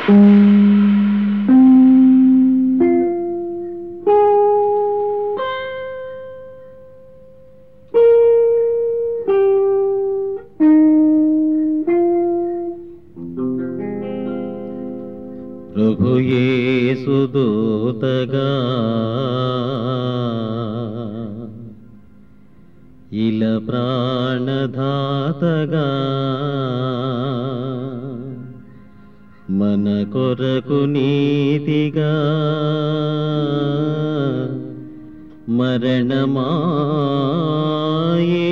ప్రభుయేసుదూతగా ఇల ప్రాణధాతగా మన కొరకు నీతిగా మరణమాయే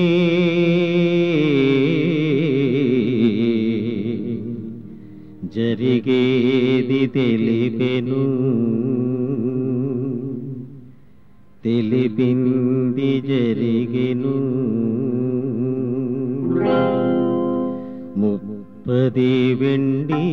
జరిగేది తెలిపెను తెలిపింది జరిగెను ముప్పది వెండి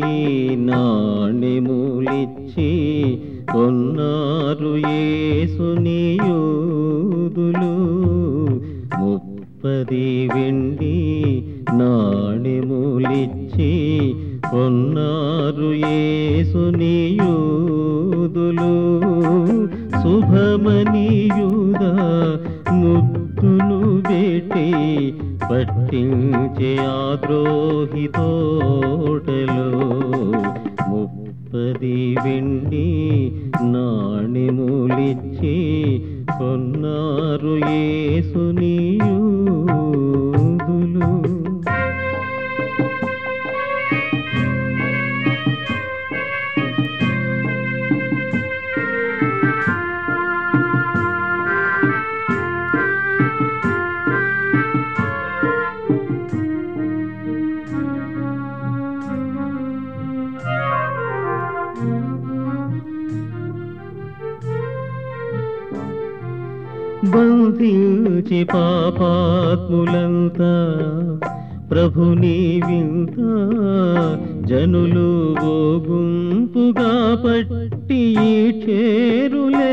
నాణెములిచ్చి కొన్నారు యేసుని యూదులు ముప్పది వెండి నాణెములిచ్చి కొన్నారు యేసుని యూదులు శుభమనియుద ముద్దును పెట్టి పట్టించే ఆ ద్రోహి తోటలో ముప్పది వెండి నాణెములిచ్చి కొన్నారు యేసుని యూదులు బంధించి పాపాత్ములంతా ప్రభుని వింత జనులు ఓ గుంపుగా పట్టి చేరులే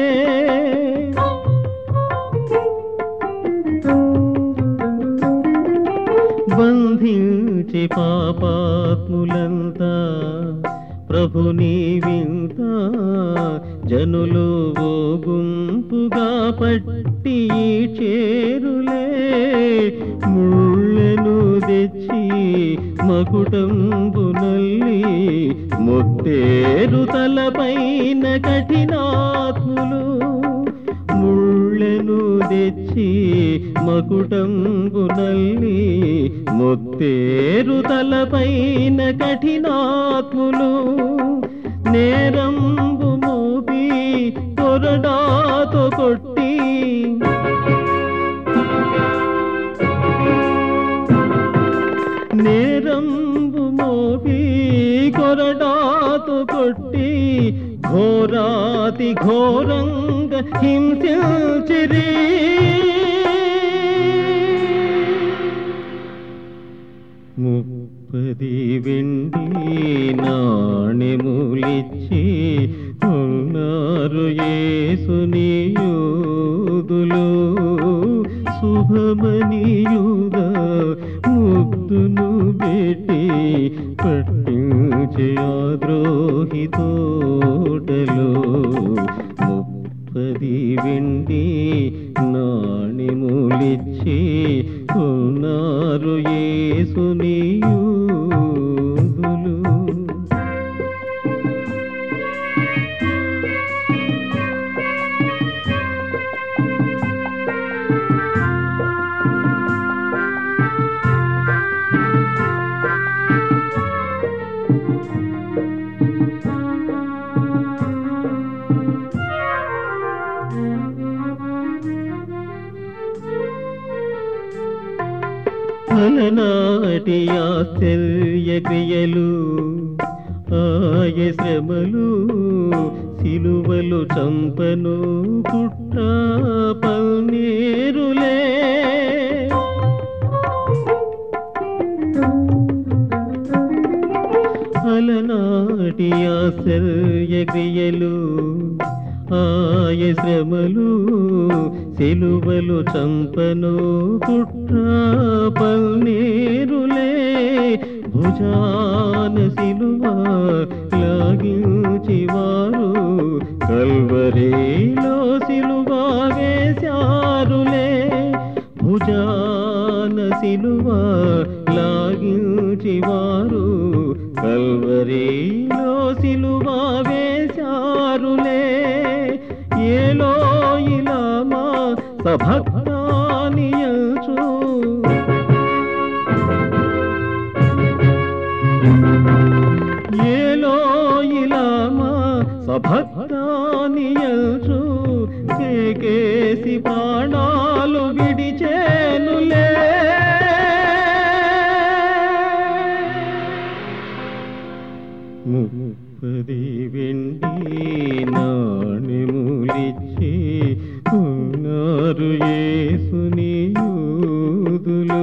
బంధించి పాపాత్ములంతా ప్రభుని వింత జనులు ఓ గుంపుగా పట్టి చేరులే ముళ్ళను తెచ్చి మకుటంబునల్లి ముత్తేరు తలపైన కఠినాత్ములు ముళ్ళను తెచ్చి మకుటంబునల్లి ముత్తేరు తలపైన కఠినాత్ములు నేరంబు మోపి కొరడాతో కొట్టి నేరంబు మోపి కొరడాతో కొట్టి ఘోరాతి ఘోరంగ హింసించిరి ముప్పది వెండి నాణెములిచ్చి ఉన్నారు యేసుని యూదులు శుభమనియుద ముద్దును పెట్టి పట్టించే ఆ ద్రోహి తోటలో ముప్పది వెండి నాణెములిచ్చి ఉన్నారు యేసుని యూదులు అలనాటి ఆశ్చర్య క్రియలు ఆయ శ్రమలు సిలువలు చంపను కుట్ర పల్నేరులే అలనాటి ఆశ్చర్య క్రియలు ఆయ శ్రమలు సిలువలు చంపను కుట్ర పల్నేరులే భుజాన సిలువ లాగించి వారు కల్వరేలో సిలువ వేశారులే భుజాన సిలువ లాగించి వారు కల్వరేలో సిలువ వేశారులే ఏలో ఇలా మా సభక్తానియచు ఏలో ఇలామా సభక్తానియచు కేకేసి ప్రాణాలు విడిచేనులే ముప్పది వెండి నాణెములిచ్చి ఉన్నారు యేసుని యూదులు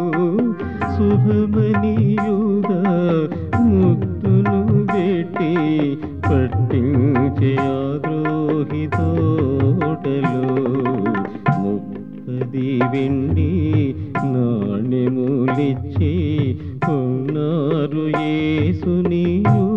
శుభమని యూద ముద్దును పెట్టి పట్టించే ఆ ద్రోహి తోటలో ముప్పది వెండి నాణెములిచ్చి ఉన్నారు యేసుని యూదులు